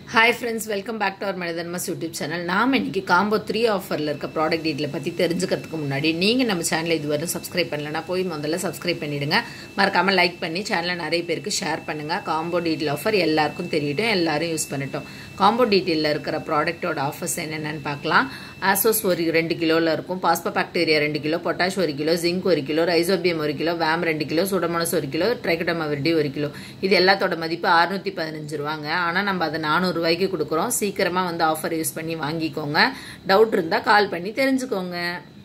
hi friends welcome back to our மனிதன்மஸ் YouTube channel நாம் இன்னைக்கு காம்போ த்ரீ ஆஃபரில் இருக்க ப்ராடக்ட் டீட்டெயிலை பற்றி தெரிஞ்சுக்கிறதுக்கு முன்னாடி நீங்கள் நம்ம சேனலை இதுவரை சப்ஸ்கிரைப் பண்ணலன்னா போய் முதல்ல சப்ஸ்கிரைப் பண்ணிவிடுங்க மறக்காமல் லைக் பண்ணி சேனலை நிறைய பேருக்கு ஷேர் பண்ணுங்கள் காம்போ டீட்டெயில் ஆஃபர் எல்லாருக்கும் தெரியட்டும் எல்லாரும் யூஸ் பண்ணட்டும் காம்போ டீட்டெயிலில் இருக்கிற ப்ராடக்ட்டோட ஆஃபர்ஸ் என்னென்னு பார்க்கலாம் ஆசோஸ் ஒரு ரெண்டு கிலோவில் இருக்கும் பாஸ்பா பாக்டீரியா ரெண்டு கிலோ பொட்டாஷ் ஒரு கிலோ ஜிங்க் ஒரு கிலோ ரைசோபியம் ஒரு கிலோ வேம் ரெண்டு கிலோ சுடமனஸ் ஒரு கிலோ ட்ரைகடமா விரடி ஒரு கிலோ இது எல்லாத்தோட மதிப்பு அறுநூற்றி பதினஞ்சு ரூபாங்க ஆனால் நம்ம அதை நானூறு ரூபாய்க்கு கொடுக்குறோம் சீக்கிரமாக வந்து ஆஃபர் யூஸ் பண்ணி வாங்கிக்கோங்க டவுட் இருந்தால் கால் பண்ணி தெரிஞ்சுக்கோங்க